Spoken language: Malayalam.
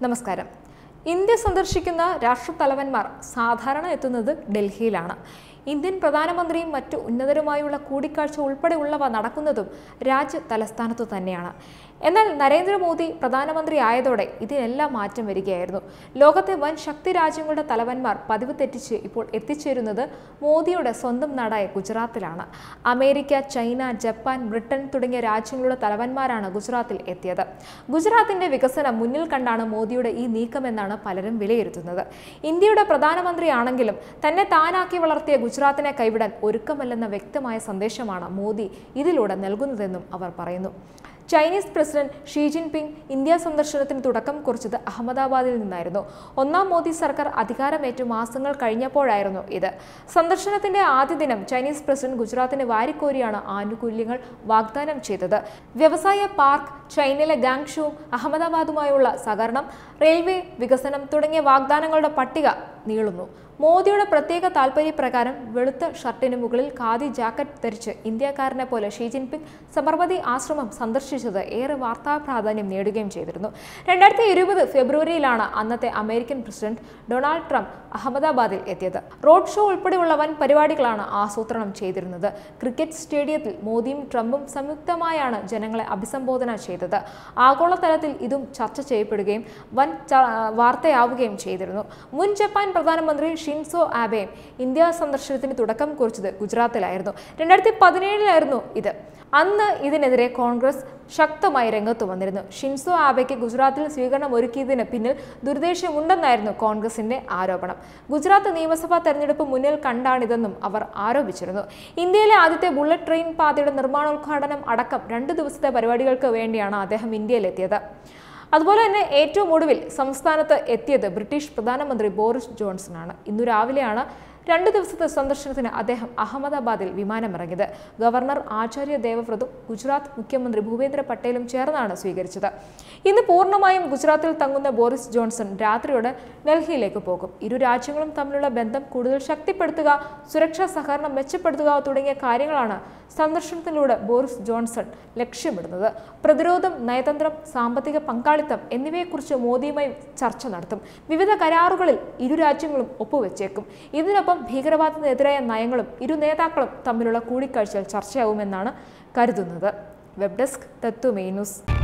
നമസ്കാരം ഇന്ത്യ സന്ദർശിക്കുന്ന രാഷ്ട്രത്തലവന്മാർ സാധാരണ എത്തുന്നത് ഡൽഹിയിലാണ് ഇന്ത്യൻ പ്രധാനമന്ത്രിയും മറ്റു ഉന്നതരുമായുള്ള കൂടിക്കാഴ്ച ഉൾപ്പെടെയുള്ളവ നടക്കുന്നതും രാജ്യ തലസ്ഥാനത്തു തന്നെയാണ് എന്നാൽ നരേന്ദ്രമോദി പ്രധാനമന്ത്രി ആയതോടെ ഇതിനെല്ലാം മാറ്റം വരികയായിരുന്നു ലോകത്തെ വൻ ശക്തി രാജ്യങ്ങളുടെ തലവന്മാർ പതിവ് തെറ്റിച്ച് ഇപ്പോൾ എത്തിച്ചേരുന്നത് മോദിയുടെ സ്വന്തം നാടായ ഗുജറാത്തിലാണ് അമേരിക്ക ചൈന ജപ്പാൻ ബ്രിട്ടൻ തുടങ്ങിയ രാജ്യങ്ങളുടെ തലവന്മാരാണ് ഗുജറാത്തിൽ എത്തിയത് ഗുജറാത്തിന്റെ വികസനം മുന്നിൽ കണ്ടാണ് മോദിയുടെ ഈ നീക്കമെന്നാണ് പലരും വിലയിരുത്തുന്നത് ഇന്ത്യയുടെ പ്രധാനമന്ത്രിയാണെങ്കിലും തന്നെ താനാക്കി വളർത്തിയ ഗുജറാത്തിനെ കൈവിടാൻ ഒരുക്കമല്ലെന്ന വ്യക്തമായ സന്ദേശമാണ് മോദി ഇതിലൂടെ നൽകുന്നതെന്നും അവർ പറയുന്നു Chinese president Xi Jinping India സന്ദർശനത്തിന് തുടക്കം കുറിച്ചത് അഹമ്മദാബാദിൽ നിന്നായിരുന്നു ഒന്നാം മോദി സർക്കാർ അധികാരമേറ്റു മാസങ്ങൾ കഴിഞ്ഞപ്പോഴായിരുന്നു ഇത് സന്ദർശനത്തിന്റെ ആദ്യ ദിനം ചൈനീസ് പ്രസിഡന്റ് ഗുജറാത്തിന് വാരിക്കോരിയാണ് ആനുകൂല്യങ്ങൾ വാഗ്ദാനം ചെയ്തത് വ്യവസായ പാർക്ക് ചൈനയിലെ ഗാങ്ഷുവും അഹമ്മദാബാദുമായുള്ള സഹകരണം റെയിൽവേ വികസനം തുടങ്ങിയ വാഗ്ദാനങ്ങളുടെ പട്ടിക നീളുന്നു മോദിയുടെ പ്രത്യേക താൽപര്യപ്രകാരം വെളുത്ത ഷർട്ടിന് മുകളിൽ ഖാദി ജാക്കറ്റ് ധരിച്ച് ഇന്ത്യക്കാരനെ പോലെ ഷീ ജിൻപിങ് സബർമതി ആശ്രമം സന്ദർശിച്ചത് ഏറെ വാർത്താ പ്രാധാന്യം നേടുകയും ചെയ്തിരുന്നു രണ്ടായിരത്തി ഇരുപത് ഫെബ്രുവരിയിലാണ് അന്നത്തെ അമേരിക്കൻ പ്രസിഡന്റ് ഡൊണാൾഡ് ട്രംപ് അഹമ്മദാബാദിൽ എത്തിയത് റോഡ് ഷോ ഉൾപ്പെടെയുള്ള വൻ പരിപാടികളാണ് ആസൂത്രണം ചെയ്തിരുന്നത് ക്രിക്കറ്റ് സ്റ്റേഡിയത്തിൽ മോദിയും ട്രംപും സംയുക്തമായാണ് ജനങ്ങളെ അഭിസംബോധന ചെയ്തത് ആഗോളതലത്തിൽ ഇതും ചർച്ച ചെയ്യപ്പെടുകയും വൻ ച- വാർത്തയാവുകയും ചെയ്തിരുന്നു മുൻ ജപ്പാൻ പ്രധാനമന്ത്രി ഷിൻസോ ആബെയും ഇന്ത്യ സന്ദർശനത്തിന് തുടക്കം കുറിച്ചത് ഗുജറാത്തിലായിരുന്നു രണ്ടായിരത്തി പതിനേഴിലായിരുന്നു ഇത് അന്ന് ഇതിനെതിരെ കോൺഗ്രസ് ശക്തമായി രംഗത്ത് വന്നിരുന്നു ഷിൻസോ ആബെക്ക് ഗുജറാത്തിൽ സ്വീകരണം ഒരുക്കിയതിന് പിന്നിൽ ദുരുദ്ദേശമുണ്ടെന്നായിരുന്നു കോൺഗ്രസിന്റെ ആരോപണം ഗുജറാത്ത് നിയമസഭാ തെരഞ്ഞെടുപ്പ് മുന്നിൽ കണ്ടാണിതെന്നും അവർ ആരോപിച്ചിരുന്നു ഇന്ത്യയിലെ ആദ്യത്തെ ബുള്ളറ്റ് ട്രെയിൻ പാതയുടെ നിർമ്മാണോദ്ഘാടനം അടക്കം രണ്ട് ദിവസത്തെ പരിപാടികൾക്ക് വേണ്ടിയാണ് അദ്ദേഹം ഇന്ത്യയിലെത്തിയത് അതുപോലെ തന്നെ ഏറ്റവും ഒടുവിൽ സംസ്ഥാനത്ത് എത്തിയത് ബ്രിട്ടീഷ് പ്രധാനമന്ത്രി ബോറിസ് ജോൺസൺ ആണ് ഇന്നു രാവിലെയാണ് രണ്ട് ദിവസത്തെ സന്ദർശനത്തിന് അദ്ദേഹം അഹമ്മദാബാദിൽ വിമാനമിറങ്ങിയത് ഗവർണർ ആചാര്യ ദേവവ്രതും ഗുജറാത്ത് മുഖ്യമന്ത്രി ഭൂപേന്ദ്ര പട്ടേലും ചേർന്നാണ് സ്വീകരിച്ചത് ഇന്ന് പൂർണ്ണമായും ഗുജറാത്തിൽ തങ്ങുന്ന ബോറിസ് ജോൺസൺ രാത്രിയോടെ ഡൽഹിയിലേക്ക് പോകും ഇരു രാജ്യങ്ങളും തമ്മിലുള്ള ബന്ധം കൂടുതൽ ശക്തിപ്പെടുത്തുക സുരക്ഷാ സഹകരണം മെച്ചപ്പെടുത്തുക തുടങ്ങിയ കാര്യങ്ങളാണ് സന്ദർശനത്തിലൂടെ ബോറിസ് ജോൺസൺ ലക്ഷ്യമിടുന്നത് പ്രതിരോധം നയതന്ത്രം സാമ്പത്തിക പങ്കാളിത്തം എന്നിവയെക്കുറിച്ച് മോദിയുമായി ചർച്ച നടത്തും വിവിധ കരാറുകളിൽ ഇരു രാജ്യങ്ങളും ഒപ്പുവെച്ചേക്കും ഇതിനൊപ്പം ഭീകരവാദത്തിനെതിരായ നയങ്ങളും ഇരു നേതാക്കളും തമ്മിലുള്ള കൂടിക്കാഴ്ചയിൽ ചർച്ചയാവുമെന്നാണ് കരുതുന്നത് വെബ് ഡെസ്ക് തത്വമേ ന്യൂസ്